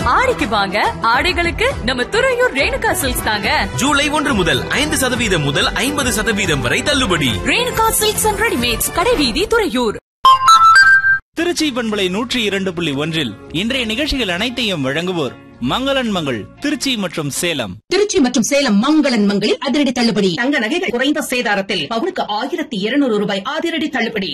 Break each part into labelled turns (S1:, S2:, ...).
S1: ஆடிக்கு வாங்க ஆடைகளுக்கு நம்ம துறையூர் ரேணுகா சில்க்ஸ் தாங்க
S2: ஜூலை ஒன்று முதல் ஐந்து சதவீதம் முதல் ஐம்பது சதவீதம் வரை தள்ளுபடி
S1: ரேணுகா சில்க்ஸ் அண்ட் ரெடிமேட்ஸ் கடைவீதி துறையூர்
S3: திருச்சி பண்பலை நூற்றி இரண்டு புள்ளி ஒன்றில் இன்றைய நிகழ்ச்சிகள் அனைத்தையும் வழங்குவோர் மங்களன் மங்கள் திருச்சி மற்றும் சேலம்
S4: திருச்சி மற்றும் சேலம் மங்களன் மங்களில் அதிரடி தள்ளுபடி
S5: தங்க நகைகள் குறைந்த சேதாரத்தில் பவுனுக்கு ஆயிரத்தி இருநூறு ரூபாய் அதிரடி தள்ளுபடி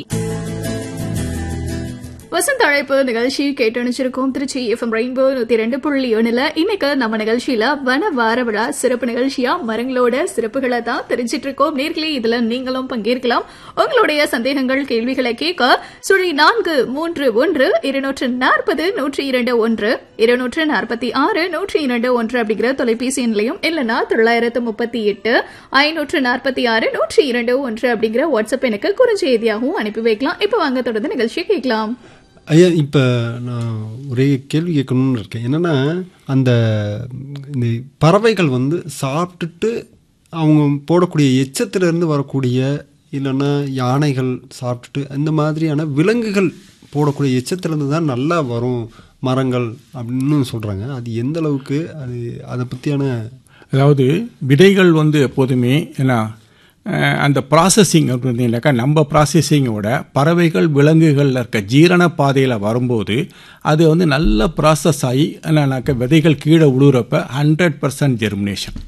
S6: வசந்த அழைப்பு நிகழ்ச்சி கேட்டணிச்சிருக்கோம் திருச்சி எஃப்எம் ரெயின்போ நூத்தி ரெண்டு புள்ளி ஒண்ணுல இன்னைக்கு நம்ம நிகழ்ச்சியில வன வார விழா சிறப்பு நிகழ்ச்சியா மரங்களோட சிறப்புகளை தான் தெரிஞ்சிட்டு இருக்கோம் நேர்களே இதுல நீங்களும் பங்கேற்கலாம் உங்களுடைய சந்தேகங்கள் கேள்விகளை கேட்க சுழி நான்கு மூன்று ஒன்று இருநூற்று நாற்பது நூற்றி இரண்டு ஒன்று இருநூற்று நாற்பத்தி ஆறு நூற்றி இரண்டு ஒன்று அப்படிங்கிற தொலைபேசி எண்லையும் இல்லைன்னா தொள்ளாயிரத்து முப்பத்தி எட்டு ஐநூற்று நாற்பத்தி ஆறு நூற்றி இரண்டு ஒன்று அப்படிங்கிற வாட்ஸ்அப் எனக்கு குறுஞ்செய்தியாகவும் அனுப்பி வைக்கலாம் இப்போ வாங்க தொடர்ந்து நிகழ்ச்சியை கேட்கலாம்
S7: ஐயா இப்போ நான் ஒரே கேள்வி கேட்கணும்னு இருக்கேன் என்னென்னா அந்த இந்த பறவைகள் வந்து சாப்பிட்டுட்டு அவங்க போடக்கூடிய எச்சத்திலிருந்து வரக்கூடிய இல்லைன்னா யானைகள் சாப்பிட்டுட்டு இந்த மாதிரியான விலங்குகள் போடக்கூடிய எச்சத்திலிருந்து தான் நல்லா வரும் மரங்கள் அப்படின்னு சொல்கிறாங்க அது எந்த அளவுக்கு அது அதை பற்றியான
S8: அதாவது விதைகள் வந்து எப்போதுமே என்ன அஹ், அந்த ப்ராசஸிங் அப்படின்னாக்கா நம்ம ப்ராசஸிங்கோட பறவைகள் விலங்குகளில் இருக்க ஜீரண பாதையில் வரும்போது அது வந்து நல்ல ப்ராசஸ் ஆகி என்னன்னாக்கா விதைகள் கீழே உழுவுறப்ப ஹண்ட்ரட் பர்சன்ட் ஜெர்மினேஷன்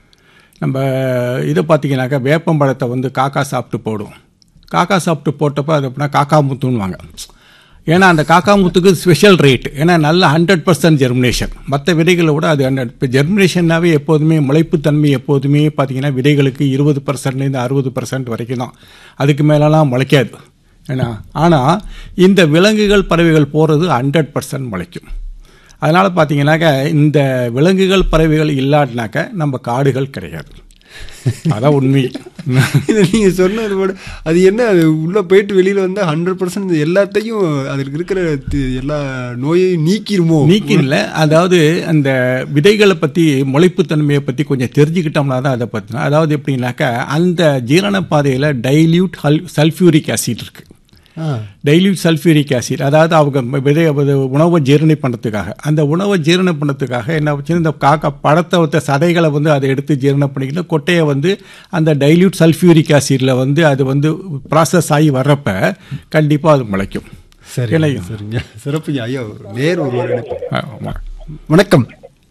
S8: நம்ம இதை பார்த்தீங்கன்னாக்கா வேப்பம்பழத்தை வந்து காக்கா சாப்பிட்டு போடும் காக்கா சாப்பிட்டு போட்டப்போ அது அப்படின்னா காக்கா முத்துன்னுவாங்க ஏன்னா அந்த காக்கா முத்துக்கு ஸ்பெஷல் ரேட் ஏன்னா நல்ல ஹண்ட்ரட் பர்சன்ட் ஜெர்மினேஷன் மற்ற விதைகளை விட அது ஹண்ட்ரட் இப்போ ஜெர்மினேஷன்னாவே எப்போதுமே முளைப்புத்தன்மை எப்போதுமே பார்த்தீங்கன்னா விதைகளுக்கு இருபது பர்சன்ட்லேருந்து அறுபது பர்சன்ட் வரைக்கும் தான் அதுக்கு மேலெல்லாம் முளைக்காது ஏன்னா ஆனால் இந்த விலங்குகள் பறவைகள் போகிறது ஹண்ட்ரட் பர்சன்ட் முளைக்கும் அதனால் பார்த்தீங்கன்னாக்கா இந்த விலங்குகள் பறவைகள் இல்லாட்டினாக்க நம்ம காடுகள் கிடையாது அதான் உண்மை
S7: இது நீங்கள் சொன்னது கூட அது என்ன அது உள்ளே போயிட்டு வெளியில் வந்து ஹண்ட்ரட் பர்சன்ட் எல்லாத்தையும் அதில் இருக்கிற தி- எல்லா நோயையும் நீக்கிருமோ
S8: நீக்கின்ல அதாவது அந்த விதைகளை பற்றி முளைப்புத்தன்மையை பற்றி கொஞ்சம் தெரிஞ்சுக்கிட்டோம்னா தான் அதை பற்றினா அதாவது எப்படின்னாக்கா அந்த ஜீரண பாதையில் டைல்யூட் ஹல் சல்ஃபியூரிக் ஆசிட் இருக்கு
S7: ஆ
S8: டைல்யூட் சல்ஃபியூரிக் ஆசிட் அதாவது அவங்க விதை அது உணவை ஜீரணி பண்ணுறதுக்காக அந்த உணவை ஜீரணம் பண்ணுறதுக்காக என்ன ஆச்சுன்னா இந்த காக்கா பழத்தை வைத்த சதைகளை வந்து அதை எடுத்து ஜீரணம் பண்ணிக்கிட்டு கொட்டையை வந்து அந்த டைல்யூட் சல்ஃபியூரிக் ஆசிடில் வந்து அது வந்து ப்ராசஸ் ஆகி வர்றப்ப கண்டிப்பாக அது முளைக்கும்
S7: சரி
S8: இல்லை.
S7: சரிங்க சிறப்புங்க ஐயா நேர் ஒருவர் இணைப்பு.
S8: ஆமா.
S7: வணக்கம்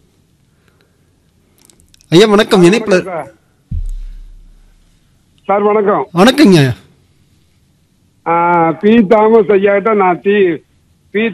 S7: ஐயா வணக்கம் இணைப்புல
S9: சார் வணக்கம்
S7: வணக்கங்க
S9: ஆ, பி தாமஸ் ஐயாட்ட நான் டி